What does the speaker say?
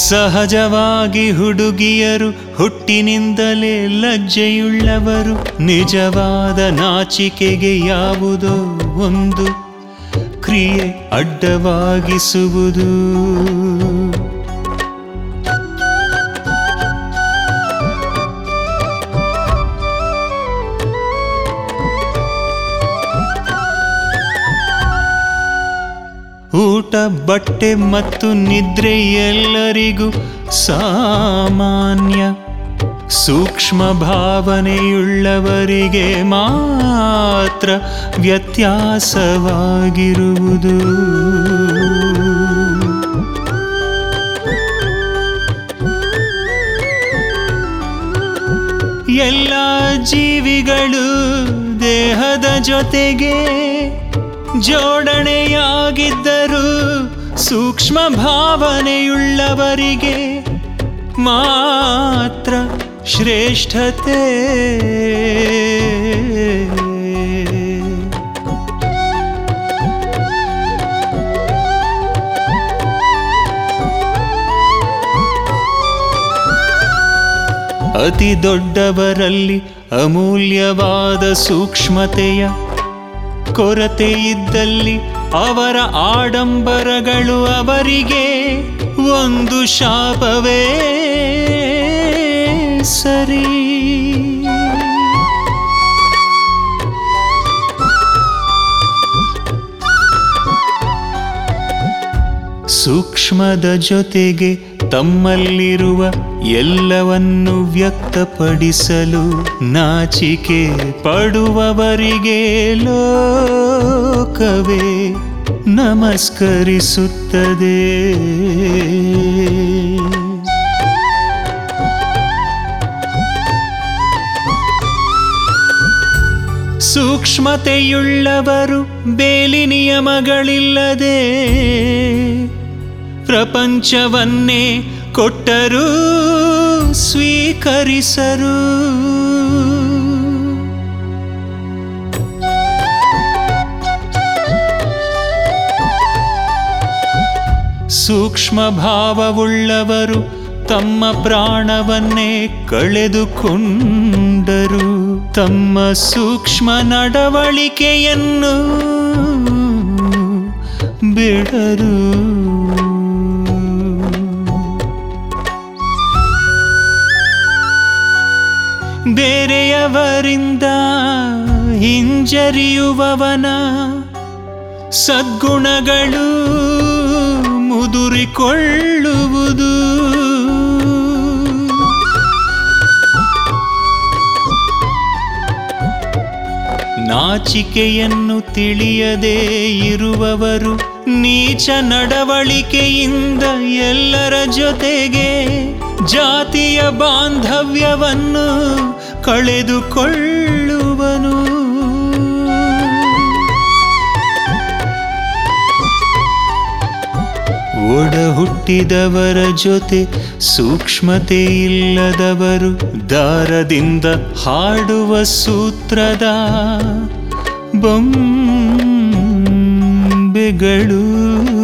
ಸಹಜವಾಗಿ ಹುಡುಗಿಯರು ಹುಟ್ಟಿನಿಂದಲೇ ಲಜ್ಜೆಯುಳ್ಳವರು ನಿಜವಾದ ನಾಚಿಕೆಗೆ ಯಾವುದೋ ಒಂದು ಕ್ರಿಯೆ ಅಡ್ಡವಾಗಿಸುವುದು ಊಟ ಬಟ್ಟೆ ಮತ್ತು ನಿದ್ರೆ ಎಲ್ಲರಿಗೂ ಸಾಮಾನ್ಯ ಸೂಕ್ಷ್ಮ ಭಾವನೆಯುಳ್ಳವರಿಗೆ ಮಾತ್ರ ವ್ಯತ್ಯಾಸವಾಗಿರುವುದು ಎಲ್ಲ ಜೀವಿಗಳು ದೇಹದ ಜೊತೆಗೆ ಜೋಡಣೆಯಾಗಿದ್ದರೂ ಸೂಕ್ಷ್ಮ ಭಾವನೆಯುಳ್ಳವರಿಗೆ ಮಾತ್ರ ಶ್ರೇಷ್ಠತೆ ಅತಿ ದೊಡ್ಡವರಲ್ಲಿ ಅಮೂಲ್ಯವಾದ ಸೂಕ್ಷ್ಮತೆಯ ಕೊರತೆ ಇದ್ದಲ್ಲಿ ಅವರ ಆಡಂಬರಗಳು ಅವರಿಗೆ ಒಂದು ಶಾಪವೇ ಸರಿ ಸೂಕ್ಷ್ಮದ ಜೊತೆಗೆ ತಮ್ಮಲ್ಲಿರುವ ಎಲ್ಲವನ್ನು ವ್ಯಕ್ತಪಡಿಸಲು ನಾಚಿಕೆ ಪಡುವವರಿಗೆ ಲೋಕವೇ ನಮಸ್ಕರಿಸುತ್ತದೆ ಸೂಕ್ಷ್ಮತೆಯುಳ್ಳವರು ಬೇಲಿ ನಿಯಮಗಳಿಲ್ಲದೆ ಪ್ರಪಂಚವನ್ನೇ ಕೊಟ್ಟರೂ ಸ್ವೀಕರಿಸರು ಸೂಕ್ಷ್ಮ ಭಾವವುಳ್ಳವರು ತಮ್ಮ ಪ್ರಾಣವನ್ನೇ ಕಳೆದುಕೊಂಡರು ತಮ್ಮ ಸೂಕ್ಷ್ಮ ನಡವಳಿಕೆಯನ್ನು ಬಿಡರು ಬೇರೆಯವರಿಂದ ಹಿಂಜರಿಯುವವನ ಸದ್ಗುಣಗಳು ಮುದುರಿಕೊಳ್ಳುವುದು ನಾಚಿಕೆಯನ್ನು ತಿಳಿಯದೇ ಇರುವವರು ನೀಚ ನಡವಳಿಕೆಯಿಂದ ಎಲ್ಲರ ಜೊತೆಗೆ ಜಾತಿಯ ಬಾಂಧವ್ಯವನ್ನು ಕಳೆದುಕೊಳ್ಳುವನು ಒಡ ಹುಟ್ಟಿದವರ ಜೊತೆ ಸೂಕ್ಷ್ಮತೆ ಇಲ್ಲದವರು ದಾರದಿಂದ ಹಾಡುವ ಸೂತ್ರದ ಬೊಂಬೆಗಳು